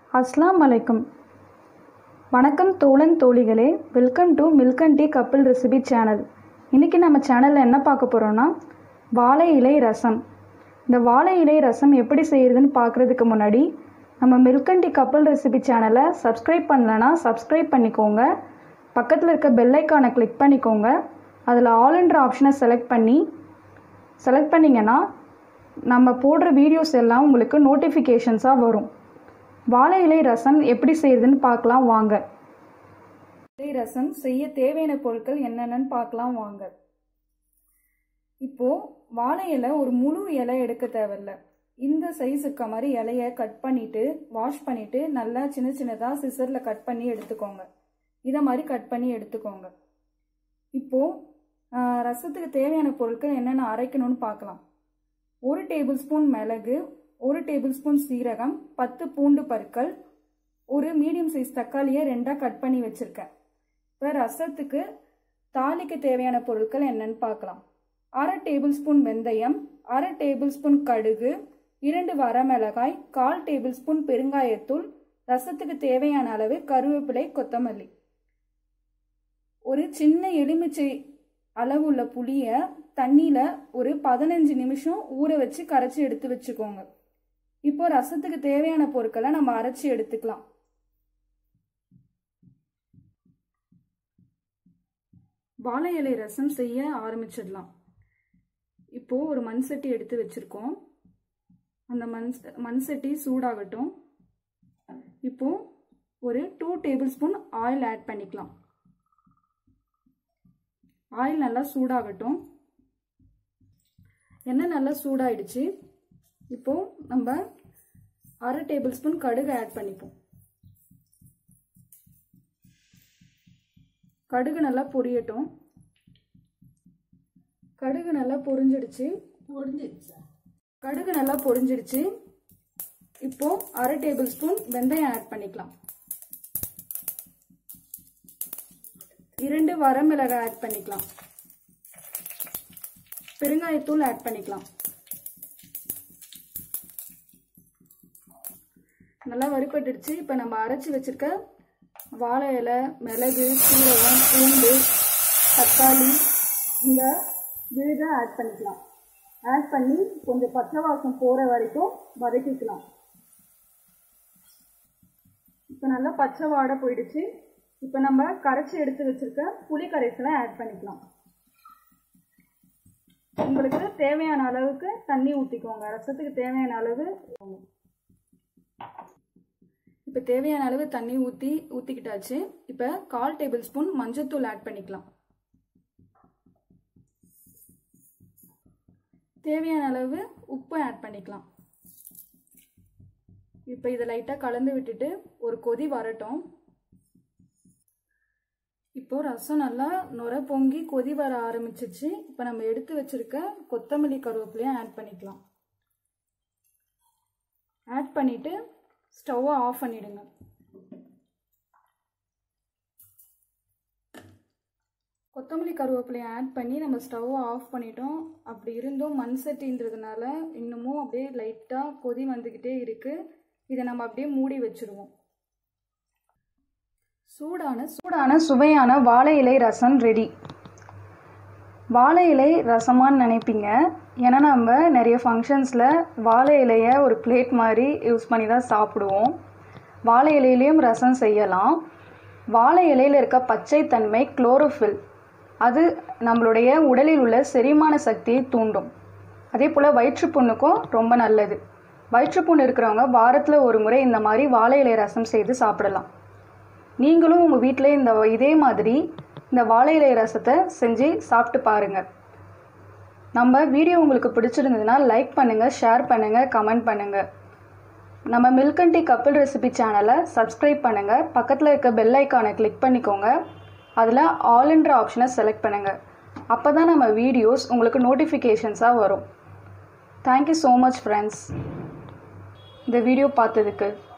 அஸ்லாம் வலைக்கும் வணக்கம் தோழன் தோழிகளே welcome to milk and tea couple recipe channel இன்றைக்கி நம்ம சேனலில் என்ன பார்க்க போகிறோன்னா வாழை இலை ரசம் இந்த வாழை இலை ரசம் எப்படி செய்கிறதுன்னு பார்க்குறதுக்கு முன்னாடி நம்ம milk and tea couple recipe சேனலை சப்ஸ்கிரைப் பண்ணலன்னா சப்ஸ்கிரைப் பண்ணிக்கோங்க பக்கத்தில் இருக்க பெல் ஐக்கானை கிளிக் பண்ணிக்கோங்க அதில் ஆல்ன்ற ஆப்ஷனை செலக்ட் பண்ணி செலக்ட் பண்ணிங்கன்னா நம்ம போடுற வீடியோஸ் எல்லாம் உங்களுக்கு நோட்டிஃபிகேஷன்ஸாக வரும் வாழை இலை ரசம் எப்படி செய்யறதுன்னு பார்க்கலாம் வாங்க இலை ரசம் செய்ய தேவையான பொருட்கள் என்னென்னு பார்க்கலாம் வாங்க இப்போ வாழை இலை ஒரு முழு இலை எடுக்க தேவையில்ல இந்த சைஸுக்கு மாதிரி இலைய கட் பண்ணிட்டு வாஷ் பண்ணிட்டு நல்லா சின்ன சின்னதாக சிசரில் கட் பண்ணி எடுத்துக்கோங்க இதை மாதிரி கட் பண்ணி எடுத்துக்கோங்க இப்போ ஆஹ், ரசத்துக்கு தேவையான பொருட்கள் என்னென்ன அரைக்கணும்னு பார்க்கலாம் ஒரு டேபிள் ஸ்பூன் மிளகு ஒரு டேபிள் ஸ்பூன் சீரகம் பத்து பூண்டு பற்கள் ஒரு மீடியம் சைஸ் தக்காளியை ரெண்டாக கட் பண்ணி வச்சுருக்கேன் இப்போ ரசத்துக்கு தாளிக்கு தேவையான பொருட்கள் என்னன்னு பார்க்கலாம் அரை டேபிள் ஸ்பூன் வெந்தயம் அரை டேபிள் ஸ்பூன் கடுகு இரண்டு வரமிளகாய் கால் டேபிள் ஸ்பூன் பெருங்காயத்தூள் ரசத்துக்கு தேவையான அளவு கருவேப்பிலை கொத்தமல்லி ஒரு சின்ன எலுமிச்சை அளவுள்ள புளியை தண்ணியில் ஒரு பதினஞ்சு நிமிஷம் ஊற வச்சு கரைச்சி எடுத்து வச்சுக்கோங்க இப்போ ரசத்துக்கு தேவையான பொருட்களை நம்ம அரைச்சி எடுத்துக்கலாம் வாழை இலை ரசம் செய்ய ஆரம்பிச்சிடலாம் இப்போ ஒரு மண் சட்டி எடுத்து வச்சிருக்கோம் அந்த மண் மண் சட்டி சூடாகட்டும் இப்போ ஒரு two tablespoon oil add பண்ணிக்கலாம் ஆயில் நல்லா சூடாகட்டும் எண்ணெய் நல்லா சூடாயிடுச்சு இப்போ நம்ம அரை டேபிள் ஸ்பூன் கடுகு ஆட் பண்ணிப்போம் கடுகு நல்லா பொரியட்டும் கடுகு நல்லா பொரிஞ்சிடுச்சு கடுகு நல்லா பொரிஞ்சிடுச்சு இப்போ அரை டேபிள் ஸ்பூன் வெந்தயம் ஆட் பண்ணிக்கலாம் இரண்டு வரமிளகாய் ஆட் பண்ணிக்கலாம் பெருங்காயத்தூள் ஆட் பண்ணிக்கலாம் நல்லா வறுபட்டுடுச்சு இப்போ நம்ம அரைச்சி வச்சிருக்க வாழை இலை மிளகு சீரகம் பூண்டு தக்காளி இந்த விழுதை ஆட் பண்ணிக்கலாம் ஆட் பண்ணி கொஞ்சம் பச்சை வாசம் போகிற வரைக்கும் வதக்கிக்கலாம் இப்போ நல்லா பச்சை வாடை போயிடுச்சு இப்போ நம்ம கரைச்சி எடுத்து வச்சிருக்க புளி கரைசலை ஆட் பண்ணிக்கலாம் உங்களுக்கு தேவையான அளவுக்கு தண்ணி ஊற்றிக்கோங்க ரசத்துக்கு தேவையான அளவு இப்போ தேவையான அளவு தண்ணி ஊற்றி ஊற்றிக்கிட்டாச்சு இப்போ கால் டேபிள் ஸ்பூன் மஞ்சத்தூள் ஆட் பண்ணிக்கலாம் தேவையான அளவு உப்பு ஆட் பண்ணிக்கலாம் இப்போ இதை லைட்டாக கலந்து விட்டுட்டு ஒரு கொதி வரட்டும் இப்போ ரசம் நல்லா நுர பொங்கி கொதி வர ஆரம்பிச்சிச்சு இப்போ நம்ம எடுத்து வச்சிருக்க கொத்தமல்லி கருவேப்பிலையும் ஆட் பண்ணிக்கலாம் ஆட் பண்ணிட்டு ஸ்டவ்வை ஆஃப் பண்ணிடுங்க கொத்தமல்லி கருவேப்பிலையை ஆட் பண்ணி நம்ம ஸ்டவ்வை ஆஃப் பண்ணிட்டோம் அப்படி இருந்தும் மண் சட்டின்றதுனால இன்னமும் அப்படியே லைட்டாக கொதி வந்துக்கிட்டே இருக்குது இதை நம்ம அப்படியே மூடி வச்சுருவோம் சூடான சூடான சுவையான வாழை இலை ரசம் ரெடி வாழை இலை ரசமான்னு நினைப்பீங்க ஏன்னா நம்ம நிறைய ஃபங்க்ஷன்ஸில் வாழை இலையை ஒரு பிளேட் மாதிரி யூஸ் பண்ணி தான் சாப்பிடுவோம் வாழை இலையிலையும் ரசம் செய்யலாம் வாழை இலையில் இருக்க பச்சைத்தன்மை குளோரோஃபில் அது நம்மளுடைய உடலில் உள்ள செரிமான சக்தியை தூண்டும் அதே போல் வயிற்றுப்புண்ணுக்கும் ரொம்ப நல்லது வயிற்றுப்புண் இருக்கிறவங்க வாரத்தில் ஒரு முறை இந்த மாதிரி வாழை இலை ரசம் செய்து சாப்பிடலாம் நீங்களும் உங்கள் வீட்டில் இந்த இதே மாதிரி இந்த வாழை இலை ரசத்தை செஞ்சு சாப்பிட்டு பாருங்கள் நம்ம வீடியோ உங்களுக்கு பிடிச்சிருந்ததுன்னா லைக் பண்ணுங்கள் ஷேர் பண்ணுங்கள் கமெண்ட் பண்ணுங்கள் நம்ம milk and tea couple recipe சேனலை சப்ஸ்கிரைப் பண்ணுங்கள் பக்கத்தில் இருக்க பெல் ஐக்கானை கிளிக் பண்ணிக்கோங்க அதில் ஆல்ன்ற ஆப்ஷனை செலக்ட் பண்ணுங்கள் அப்போ தான் நம்ம வீடியோஸ் உங்களுக்கு நோட்டிஃபிகேஷன்ஸாக வரும் தேங்க்யூ ஸோ மச் ஃப்ரெண்ட்ஸ் இந்த வீடியோ பார்த்ததுக்கு